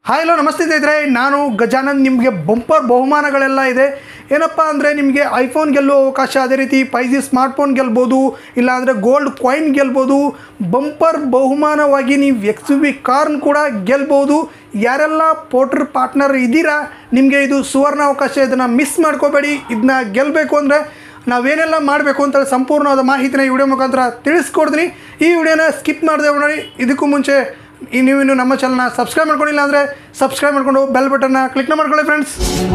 hi hello ನಮಸ್ತೆ ಸ್ನೇಹಿತರೆ ನಾನು ಗಜಾನಂದ್ ನಿಮಗೆ ಬಂಪರ್ ಬಹುಮಾನಗಳೆಲ್ಲ ಇದೆ ಏನಪ್ಪ ಅಂದರೆ ನಿಮಗೆ ಐಫೋನ್ ಗೆಲ್ಲುವ ಅವಕಾಶ ಅದೇ ರೀತಿ ಫೈವ್ ಜಿ ಸ್ಮಾರ್ಟ್ಫೋನ್ ಗೆಲ್ಬೋದು ಇಲ್ಲಾಂದರೆ ಗೋಲ್ಡ್ ಕಾಯಿನ್ ಗೆಲ್ಬೋದು ಬಂಪರ್ ಬಹುಮಾನವಾಗಿ ನೀವು ಎಕ್ಸ್ ಬಿ ಕಾರ್ನ್ ಕೂಡ ಗೆಲ್ಬೋದು ಯಾರೆಲ್ಲ ಪೋಟ್ರ್ ಪಾರ್ಟ್ನರ್ ಇದ್ದೀರಾ ನಿಮಗೆ ಇದು ಸುವರ್ಣ ಅವಕಾಶ ಇದನ್ನು ಮಿಸ್ ಮಾಡ್ಕೋಬೇಡಿ ಇದನ್ನ ಗೆಲ್ಲಬೇಕು ಅಂದರೆ ನಾವೇನೆಲ್ಲ ಮಾಡಬೇಕು ಅಂತ ಸಂಪೂರ್ಣವಾದ ಮಾಹಿತಿನ ಈ ವಿಡಿಯೋ ಮುಖಾಂತರ ತಿಳಿಸ್ಕೊಡ್ತೀನಿ ಈ ವಿಡಿಯೋನ ಸ್ಕಿಪ್ ಮಾಡದೆ ನೋಡಿ ಇದಕ್ಕೂ ಮುಂಚೆ ಈ ನೀವು ಇನ್ನು ನಮ್ಮ ಚಾನಲ್ನ ಸಬ್ಸ್ಕ್ರೈಬ್ ಮಾಡ್ಕೊಂಡಿಲ್ಲ ಅಂದರೆ ಸಬ್ಸ್ಕ್ರೈಬ್ ಮಾಡ್ಕೊಂಡು ಬೆಲ್ ಬಟನ್ನ ಕ್ಲಿಕ್ ಮಾಡ್ಕೊಳ್ಳಿ ಫ್ರೆಂಡ್ಸ್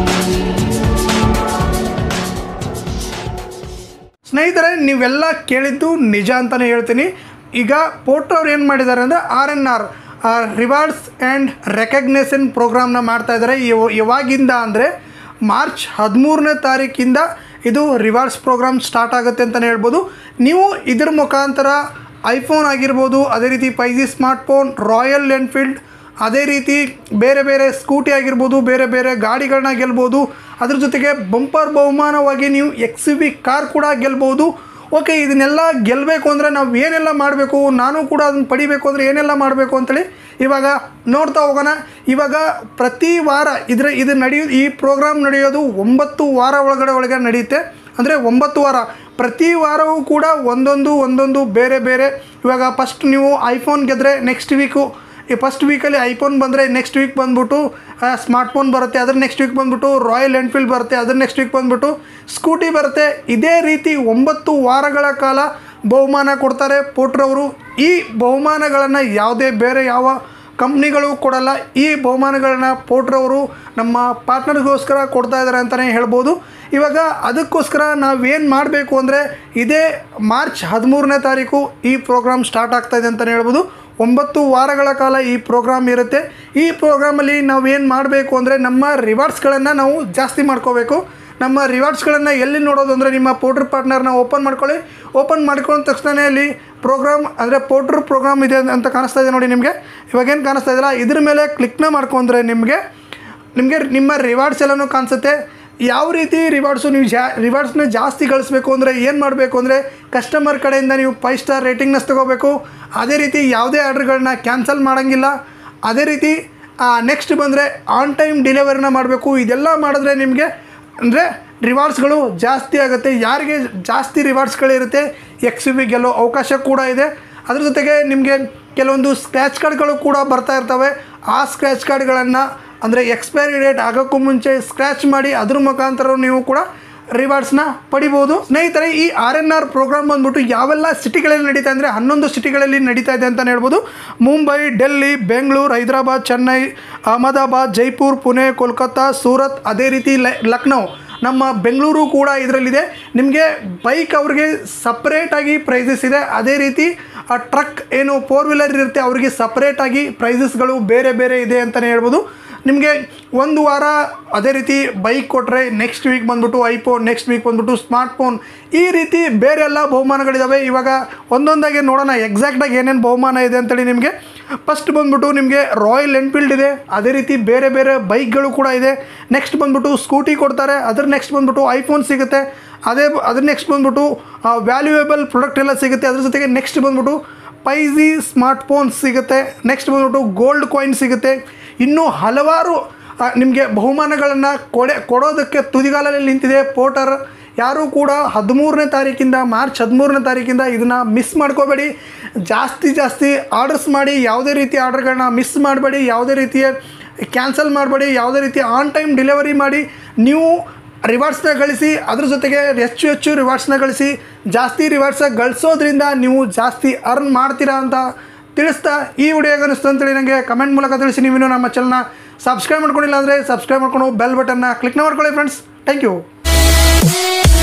ಸ್ನೇಹಿತರೆ ನೀವೆಲ್ಲ ಕೇಳಿದ್ದು ನಿಜ ಅಂತಲೇ ಹೇಳ್ತೀನಿ ಈಗ ಪೋರ್ಟ್ ಅವ್ರು ಏನು ಮಾಡಿದ್ದಾರೆ ಅಂದರೆ R N R rewards and recognition ಪ್ರೋಗ್ರಾಮ್ನ ಮಾಡ್ತಾ ಇದ್ದಾರೆ ಇವ ಇವಾಗಿಂದ ಅಂದರೆ ಮಾರ್ಚ್ ಹದಿಮೂರನೇ ತಾರೀಕಿಂದ ಇದು ರಿವಾರ್ಡ್ಸ್ ಪ್ರೋಗ್ರಾಮ್ ಸ್ಟಾರ್ಟ್ ಆಗುತ್ತೆ ಅಂತಲೇ ಹೇಳ್ಬೋದು ನೀವು ಇದ್ರ ಮುಖಾಂತರ ಐಫೋನ್ ಆಗಿರ್ಬೋದು ಅದೇ ರೀತಿ five G smartphone Royal Enfield ಅದೇ ರೀತಿ ಬೇರೆ ಬೇರೆ ಸ್ಕೂಟಿ ಆಗಿರ್ಬೋದು ಬೇರೆ ಬೇರೆ ಗಾಡಿಗಳನ್ನ ಗೆಲ್ಬೋದು ಅದ್ರ ಜೊತೆಗೆ ಬಂಪರ್ ಬಹುಮಾನವಾಗಿ ನೀವು ಎಕ್ಸ್ ವಿ ಕಾರ್ ಕೂಡ ಗೆಲ್ಬೋದು ಓಕೆ ಇದನ್ನೆಲ್ಲ ಗೆಲ್ಲಬೇಕು ಅಂದರೆ ನಾವು ಏನೆಲ್ಲ ಮಾಡಬೇಕು ನಾನು ಕೂಡ ಅದನ್ನು ಪಡಿಬೇಕು ಅಂದರೆ ಏನೆಲ್ಲ ಮಾಡಬೇಕು ಅಂತೇಳಿ ಇವಾಗ ನೋಡ್ತಾ ಹೋಗೋಣ ಇವಾಗ ಪ್ರತಿ ವಾರ ಇದರ ಇದು ನಡೆಯೋ ಈ ಪ್ರೋಗ್ರಾಮ್ ನಡೆಯೋದು ಒಂಬತ್ತು ವಾರ ಒಳಗಡೆ ಒಳಗಡೆ ನಡೆಯುತ್ತೆ ಅಂದರೆ ಒಂಬತ್ತು ವಾರ ಪ್ರತಿ ವಾರವೂ ಕೂಡ ಒಂದೊಂದು ಒಂದೊಂದು ಬೇರೆ ಬೇರೆ ಇವಾಗ ಫಸ್ಟ್ ನೀವು ಐಫೋನ್ ಗೆದ್ದರೆ ನೆಕ್ಸ್ಟ್ ವೀಕು ಈ ಫಸ್ಟ್ ವೀಕಲ್ಲಿ ಐಫೋನ್ ಬಂದರೆ ನೆಕ್ಸ್ಟ್ ವೀಕ್ ಬಂದ್ಬಿಟ್ಟು ಸ್ಮಾರ್ಟ್ಫೋನ್ ಬರುತ್ತೆ ಅದ್ರ ನೆಕ್ಸ್ಟ್ ವೀಕ್ ಬಂದ್ಬಿಟ್ಟು ರಾಯಲ್ ಎನ್ಫೀಲ್ಡ್ ಬರುತ್ತೆ ಅದ್ರ ನೆಕ್ಸ್ಟ್ ವೀಕ್ ಬಂದ್ಬಿಟ್ಟು ಸ್ಕೂಟಿ ಬರುತ್ತೆ ಇದೇ ರೀತಿ ಒಂಬತ್ತು ವಾರಗಳ ಕಾಲ ಬಹುಮಾನ ಕೊಡ್ತಾರೆ ಪೋಟ್ರವರು ಈ ಬಹುಮಾನಗಳನ್ನು ಯಾವುದೇ ಬೇರೆ ಯಾವ ಕಂಪ್ನಿಗಳು ಕೊಡಲ್ಲ ಈ ಬಹುಮಾನಗಳನ್ನ ಪೋಟ್ರವರು ನಮ್ಮ ಪಾರ್ಟ್ನರ್ಗೋಸ್ಕರ ಕೊಡ್ತಾ ಇದ್ದಾರೆ ಅಂತಲೇ ಹೇಳ್ಬೋದು ಇವಾಗ ಅದಕ್ಕೋಸ್ಕರ ನಾವೇನು ಮಾಡಬೇಕು ಅಂದರೆ ಇದೇ ಮಾರ್ಚ್ ಹದಿಮೂರನೇ ತಾರೀಕು ಈ ಪ್ರೋಗ್ರಾಮ್ ಸ್ಟಾರ್ಟ್ ಆಗ್ತಾ ಇದೆ ಅಂತಲೇ ಹೇಳ್ಬೋದು ಒಂಬತ್ತು ವಾರಗಳ ಕಾಲ ಈ ಪ್ರೋಗ್ರಾಮ್ ಇರುತ್ತೆ ಈ ಪ್ರೋಗ್ರಾಮಲ್ಲಿ ನಾವೇನು ಮಾಡಬೇಕು ಅಂದರೆ ನಮ್ಮ ರಿವಾರ್ಡ್ಸ್ಗಳನ್ನು ನಾವು ಜಾಸ್ತಿ ಮಾಡ್ಕೋಬೇಕು ನಮ್ಮ ರಿವಾರ್ಡ್ಸ್ಗಳನ್ನು ಎಲ್ಲಿ ನೋಡೋದು ಅಂದರೆ ನಿಮ್ಮ ಪೋಟ್ರ್ ಪಾರ್ಟ್ನರ್ನ ಓಪನ್ ಮಾಡ್ಕೊಳ್ಳಿ ಓಪನ್ ಮಾಡ್ಕೊಂಡ ತಕ್ಷಣ ಅಲ್ಲಿ ಪ್ರೋಗ್ರಾಮ್ ಅಂದರೆ ಪೋಟ್ರ್ ಪ್ರೋಗ್ರಾಮ್ ಇದೆ ಅಂತ ಕಾಣಿಸ್ತಾ ಇದೆ ನೋಡಿ ನಿಮಗೆ ಇವಾಗೇನು ಕಾಣಿಸ್ತಾ ಇದೆಯಲ್ಲ ಇದ್ರ ಮೇಲೆ ಕ್ಲಿಕ್ನ ಮಾಡ್ಕೊಂಡ್ರೆ ನಿಮಗೆ ನಿಮಗೆ ನಿಮ್ಮ ರಿವಾರ್ಡ್ಸ್ ಎಲ್ಲನೂ ಕಾಣಿಸುತ್ತೆ ಯಾವ ರೀತಿ ರಿವಾರ್ಡ್ಸು ನೀವು ಜಾ ರಿವಾರ್ಡ್ಸ್ನ ಜಾಸ್ತಿ ಗಳಿಸ್ಬೇಕು ಅಂದರೆ ಏನು ಮಾಡಬೇಕು ಅಂದರೆ ಕಸ್ಟಮರ್ ಕಡೆಯಿಂದ ನೀವು ಫೈವ್ ಸ್ಟಾರ್ ರೇಟಿಂಗ್ನ ತಗೋಬೇಕು ಅದೇ ರೀತಿ ಯಾವುದೇ ಆರ್ಡ್ರ್ಗಳನ್ನ ಕ್ಯಾನ್ಸಲ್ ಮಾಡೋಂಗಿಲ್ಲ ಅದೇ ರೀತಿ ನೆಕ್ಸ್ಟ್ ಬಂದರೆ ಆನ್ ಟೈಮ್ ಡೆಲಿವರಿನ ಮಾಡಬೇಕು ಇದೆಲ್ಲ ಮಾಡಿದ್ರೆ ನಿಮಗೆ ಅಂದರೆ ರಿವಾರ್ಡ್ಸ್ಗಳು ಜಾಸ್ತಿ ಆಗುತ್ತೆ ಯಾರಿಗೆ ಜಾಸ್ತಿ ರಿವಾರ್ಡ್ಸ್ಗಳಿರುತ್ತೆ ಎಕ್ಸ್ ಬಿ ಗೆಲ್ಲೋ ಅವಕಾಶ ಕೂಡ ಇದೆ ಅದ್ರ ಜೊತೆಗೆ ನಿಮಗೆ ಕೆಲವೊಂದು ಸ್ಕ್ರ್ಯಾಚ್ ಕಾರ್ಡ್ಗಳು ಕೂಡ ಬರ್ತಾ ಇರ್ತವೆ ಆ ಸ್ಕ್ರ್ಯಾಚ್ ಕಾರ್ಡ್ಗಳನ್ನು ಅಂದರೆ ಎಕ್ಸ್ಪೈರಿ ಡೇಟ್ ಆಗೋಕ್ಕೂ ಮುಂಚೆ ಸ್ಕ್ರ್ಯಾಚ್ ಮಾಡಿ ಅದ್ರ ಮುಖಾಂತರ ನೀವು ಕೂಡ ರಿವಾರ್ಡ್ಸ್ನ ಪಡಿಬೋದು ಸ್ನೇಹಿತರೆ ಈ ಆರ್ ಎನ್ ಆರ್ ಪ್ರೋಗ್ರಾಮ್ ಬಂದ್ಬಿಟ್ಟು ಯಾವೆಲ್ಲ ಸಿಟಿಗಳಲ್ಲಿ ನಡೀತಾ ಅಂದರೆ ಹನ್ನೊಂದು ಸಿಟಿಗಳಲ್ಲಿ ನಡೀತಾ ಇದೆ ಅಂತಲೇ ಹೇಳ್ಬೋದು ಮುಂಬೈ ಡೆಲ್ಲಿ ಬೆಂಗಳೂರು ಹೈದರಾಬಾದ್ ಚೆನ್ನೈ ಅಹಮದಾಬಾದ್ ಜೈಪುರ್ ಪುಣೆ ಕೋಲ್ಕತ್ತಾ ಸೂರತ್ ಅದೇ ರೀತಿ ಲ- ಲಕ್ನೋ ನಮ್ಮ ಬೆಂಗಳೂರು ಕೂಡ ಇದರಲ್ಲಿದೆ ನಿಮಗೆ ಬೈಕ್ ಅವ್ರಿಗೆ ಸಪ್ರೇಟಾಗಿ ಪ್ರೈಸಸ್ ಇದೆ ಅದೇ ರೀತಿ ಆ ಟ್ರಕ್ ಏನು ಫೋರ್ ವೀಲರ್ ಇರುತ್ತೆ ಅವರಿಗೆ ಸಪ್ರೇಟಾಗಿ ಪ್ರೈಸಸ್ಗಳು ಬೇರೆ ಬೇರೆ ಇದೆ ಅಂತಲೇ ಹೇಳ್ಬೋದು ನಿಮಗೆ ಒಂದು ವಾರ ಅದೇ ರೀತಿ ಬೈಕ್ ಕೊಟ್ಟರೆ ನೆಕ್ಸ್ಟ್ ವೀಕ್ ಬಂದ್ಬಿಟ್ಟು ಐಫೋನ್ ನೆಕ್ಸ್ಟ್ ವೀಕ್ ಬಂದ್ಬಿಟ್ಟು ಸ್ಮಾರ್ಟ್ಫೋನ್ ಈ ರೀತಿ ಬೇರೆ ಎಲ್ಲ ಬಹುಮಾನಗಳಿದ್ದಾವೆ ಇವಾಗ ಒಂದೊಂದಾಗಿ ನೋಡೋಣ ಎಕ್ಸಾಕ್ಟಾಗಿ ಏನೇನು ಬಹುಮಾನ ಇದೆ ಅಂತೇಳಿ ನಿಮಗೆ ಫಸ್ಟ್ ಬಂದ್ಬಿಟ್ಟು ನಿಮಗೆ ರಾಯಲ್ ಎನ್ಫೀಲ್ಡ್ ಇದೆ ಅದೇ ರೀತಿ ಬೇರೆ ಬೇರೆ ಬೈಕ್ಗಳು ಕೂಡ ಇದೆ ನೆಕ್ಸ್ಟ್ ಬಂದ್ಬಿಟ್ಟು ಸ್ಕೂಟಿ ಕೊಡ್ತಾರೆ ಅದ್ರ ನೆಕ್ಸ್ಟ್ ಬಂದ್ಬಿಟ್ಟು ಐಫೋನ್ ಸಿಗುತ್ತೆ ಅದೇ ಅದ್ರ ನೆಕ್ಸ್ಟ್ ಬಂದ್ಬಿಟ್ಟು ವ್ಯಾಲ್ಯೂಯೇಬಲ್ ಪ್ರಾಡಕ್ಟ್ ಎಲ್ಲ ಸಿಗುತ್ತೆ ಅದ್ರ ಜೊತೆಗೆ ನೆಕ್ಸ್ಟ್ ಬಂದ್ಬಿಟ್ಟು ಫೈ ಜಿ ಸ್ಮಾರ್ಟ್ಫೋನ್ ಸಿಗುತ್ತೆ ನೆಕ್ಸ್ಟ್ ಬಂದ್ಬಿಟ್ಟು ಗೋಲ್ಡ್ ಕಾಯಿನ್ ಸಿಗುತ್ತೆ ಇನ್ನೂ ಹಲವಾರು ನಿಮಗೆ ಬಹುಮಾನಗಳನ್ನು ಕೊಡೆ ಕೊಡೋದಕ್ಕೆ ತುದಿಗಾಲಲ್ಲಿ ನಿಂತಿದೆ ಪೋಟರ್ ಯಾರೂ ಕೂಡ ಹದಿಮೂರನೇ ತಾರೀಕಿಂದ ಮಾರ್ಚ್ ಹದಿಮೂರನೇ ತಾರೀಕಿಂದ ಇದನ್ನು ಮಿಸ್ ಮಾಡ್ಕೋಬೇಡಿ ಜಾಸ್ತಿ ಜಾಸ್ತಿ ಆರ್ಡರ್ಸ್ ಮಾಡಿ ಯಾವುದೇ ರೀತಿ ಆರ್ಡರ್ಗಳನ್ನ ಮಿಸ್ ಮಾಡಬೇಡಿ ಯಾವುದೇ ರೀತಿಯ ಕ್ಯಾನ್ಸಲ್ ಮಾಡಬೇಡಿ ಯಾವುದೇ ರೀತಿ ಆನ್ ಟೈಮ್ ಡೆಲಿವರಿ ಮಾಡಿ ನೀವು ರಿವಾರ್ಡ್ಸ್ನ ಗಳಿಸಿ ಅದ್ರ ಜೊತೆಗೆ ಹೆಚ್ಚು ಹೆಚ್ಚು ರಿವಾರ್ಡ್ಸ್ನ ಗಳಿಸಿ ಜಾಸ್ತಿ ರಿವಾರ್ಡ್ಸ್ನ ಗಳಿಸೋದ್ರಿಂದ ನೀವು ಜಾಸ್ತಿ ಅರ್ನ್ ಮಾಡ್ತೀರಾ ಅಂತ ತಿಳಿಸ್ತಾ ಈ ವಿಡಿಯೋ ಅನಿಸ್ತು ಅಂತೇಳಿ ನನಗೆ ಕಮೆಂಟ್ ಮೂಲಕ ತಿಳಿಸಿ ನೀವಿನ್ನೂ ನಮ್ಮ ಚಾನಲ್ನ ಸಬ್ಸ್ಕ್ರೈಬ್ ಮಾಡ್ಕೊಂಡಿಲ್ಲ ಅಂದರೆ ಸಬ್ಸ್ಕ್ರೈಬ್ ಮಾಡ್ಕೊಂಡು ಬೆಲ್ ಬಟನ್ನ ಕ್ಲಿಕ್ ಮಾಡ್ಕೊಳ್ಳಿ ಫ್ರೆಂಡ್ಸ್ ಥ್ಯಾಂಕ್ ಯು